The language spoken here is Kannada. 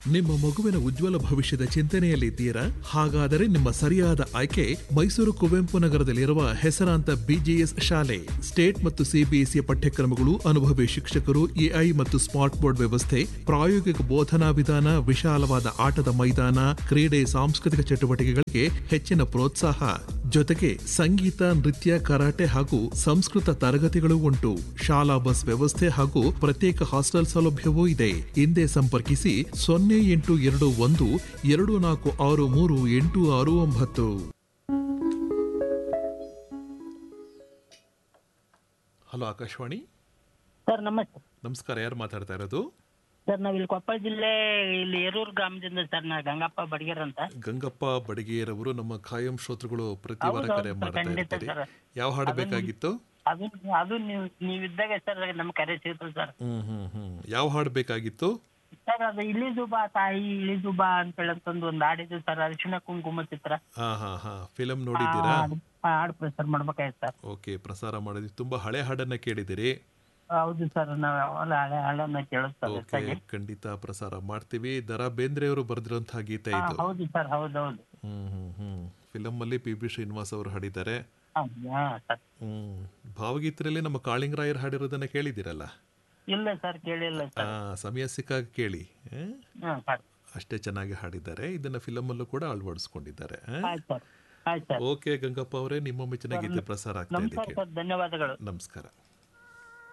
ನಿಮ್ಮ ಮಗುವಿನ ಉಜ್ವಲ ಭವಿಷ್ಯದ ಚಿಂತನೆಯಲ್ಲಿದ್ದೀರಾ ಹಾಗಾದರೆ ನಿಮ್ಮ ಸರಿಯಾದ ಆಯ್ಕೆ ಮೈಸೂರು ಕುವೆಂಪು ನಗರದಲ್ಲಿರುವ ಹೆಸರಾಂತ ಬಿಜಿಎಸ್ ಶಾಲೆ ಸ್ಟೇಟ್ ಮತ್ತು ಸಿಬಿಎಸ್ಇ ಪಠ್ಯಕ್ರಮಗಳು ಅನುಭವಿ ಶಿಕ್ಷಕರು ಎಐ ಮತ್ತು ಸ್ಮಾರ್ಟ್ ಬೋರ್ಡ್ ವ್ಯವಸ್ಥೆ ಪ್ರಾಯೋಗಿಕ ಬೋಧನಾ ವಿಧಾನ ವಿಶಾಲವಾದ ಆಟದ ಮೈದಾನ ಕ್ರೀಡೆ ಸಾಂಸ್ಕೃತಿಕ ಚಟುವಟಿಕೆಗಳಿಗೆ ಹೆಚ್ಚಿನ ಪ್ರೋತ್ಸಾಹ ಜೊತೆಗೆ ಸಂಗೀತ ನೃತ್ಯ ಕರಾಟೆ ಹಾಗೂ ಸಂಸ್ಕೃತ ತರಗತಿಗಳು ಉಂಟು ಶಾಲಾ ಬಸ್ ವ್ಯವಸ್ಥೆ ಹಾಗೂ ಪ್ರತ್ಯೇಕ ಹಾಸ್ಟೆಲ್ ಸೌಲಭ್ಯವೂ ಇದೆ ಹಿಂದೆ ಸಂಪರ್ಕಿಸಿ ಸೊನ್ನೆ ಎಂಟು ಎರಡು ಒಂದು ಎರಡು ನಾಲ್ಕು ಆರು ಮೂರು ಎಂಟು ಆರು ಒಂಬತ್ತು ಹಲೋ ಆಕಾಶವಾಣಿ ಸರ್ ನಮಸ್ತೆ ನಮಸ್ಕಾರ ಯಾರು ಮಾತಾಡ್ತಾ ಇರೋದು ಸರ್ ನಾವ್ ಇಲ್ಲಿ ಕೊಪ್ಪಳ ಜಿಲ್ಲೆ ಇಲ್ಲಿ ಏರೂರು ಗ್ರಾಮದಿಂದ ಸರ್ ನಾ ಗಂಗಪ್ಪ ಬಡಗೇರ್ ಅಂತ ಗಂಗಪ್ಪ ಬಡಗೇರವರು ನಮ್ಮ ಖಾಯಂ ಶ್ರೋತೃಗಳು ಪ್ರತಿ ವಾರ ಹೌದು, ಕರೆ ಹೌದು, ಮಾಡ್ತಾ ಖಂಡಿತ ಇರ್ತೀರಿ ಸರ್. ಯಾವ ಹಾಡು ಅದನ್ನು- ಬೇಕಾಗಿತ್ತು ಅದು ಅದು ನೀವು ನೀವಿದ್ದಾಗ ಸರ್ ನಮ್ ಕರೆ ಸಿಗ್ತದೆ ಸರ್ ಹ್ಮ್ ಹ್ಮ್ ಹ್ಮ್ ಯಾವ ಹಾಡು ಬೇಕಾಗಿತ್ತು ಸರ್ ಅದು ಇಳಿದುಬಾ ತಾಯಿ ಇಳಿದುಬಾ ಅಂತ ಹೇಳಂತಂದು ಒಂದು ಹಾಡಿದ್ದು ಸರ್ ಅರಿಶಿಣ ಕುಂಕುಮ ಚಿತ್ರ ಹಾ ಹಾ ಹಾ ಫಿಲಂ ನೋಡಿದ್ದೀರಾ ಆ ಹಾಡು ಪ್ರಸಾರ ಮಾಡ್ಬೇಕಾಯ್ತು ಸರ್ ಓಕೆ ಪ್ರಸಾರ ಮಾಡಿದ್ವಿ ತುಂಬಾ ಹಳೆ ಹಾಡನ್ನ ಕೇಳಿದಿರಿ ಹೌದು ಸರ್ ನಾವ್ ಯಾವಾಗಲೂ ಹಳೆ ಹಾಡನ್ನ ಕೇಳೋದು ಸರ್ ಓಕೆ ಹೆಚ್ಚಾಗಿ ಖಂಡಿತ ಪ್ರಸಾರ ಮಾಡ್ತೀವಿ ದರಾ ಬೇಂದ್ರೆ ಅವರು ಬರೆದಿರುವಂತಹ ಗೀತೆ ಹಾ, ಇದು ಹೌದು ಸರ್ ಹೌದು ಹೌದು ಹ್ಮ್ ಹ್ಮ್ ಹ್ಮ್ ಫಿಲಂ ಅಲ್ಲಿ ಪಿ ಬಿ ಶ್ರೀನಿವಾಸ್ ಅವರು ಹಾಡಿದ್ದಾರೆ ಹಾ, ಹಾ ಸರ್ ಹ್ಮ್ ಭಾವಗೀತೆಯಲ್ಲಿ ನಮ್ಮ ಕಾಳಿಂಗರಾಯರ್ ಹಾಡಿರೋದನ್ನ ಕೇಳಿದಿರಲ್ಲ ಇಲ್ಲ ಸರ್ ಕೇಳಿಲ್ಲ ಆ ಸರ್ ಸಮಯ ಸಿಕ್ಕಾಗ ಕೇಳಿ ಆ? ಹ್ಮ್ ಸರ್ ಅಷ್ಟೇ ಚೆನ್ನಾಗಿ ಹಾಡಿದ್ದಾರೆ ಇದನ್ನ ಫಿಲಂ ಅಲ್ಲೂ ಕೂಡ ಅಳವಡಿಸ್ಕೊಂಡಿದ್ದಾರೆ ಆ? ಆಯ್ತು ಸರ್ ಆಯ್ತು ಸರ್ ಓಕೆ ಗಂಗಪ್ಪ ಅವರೇ ನಿಮ್ಮ ಮೆಚ್ಚಿನ ಗೀತೆ ಪ್ರಸಾರ ಆಗ್ತಾ ನಮಸ್ಕಾರ ಇದಕ್ಕೆ ಸರ್ ಧನ್ಯವಾದಗಳು ನಮಸ್ಕಾರ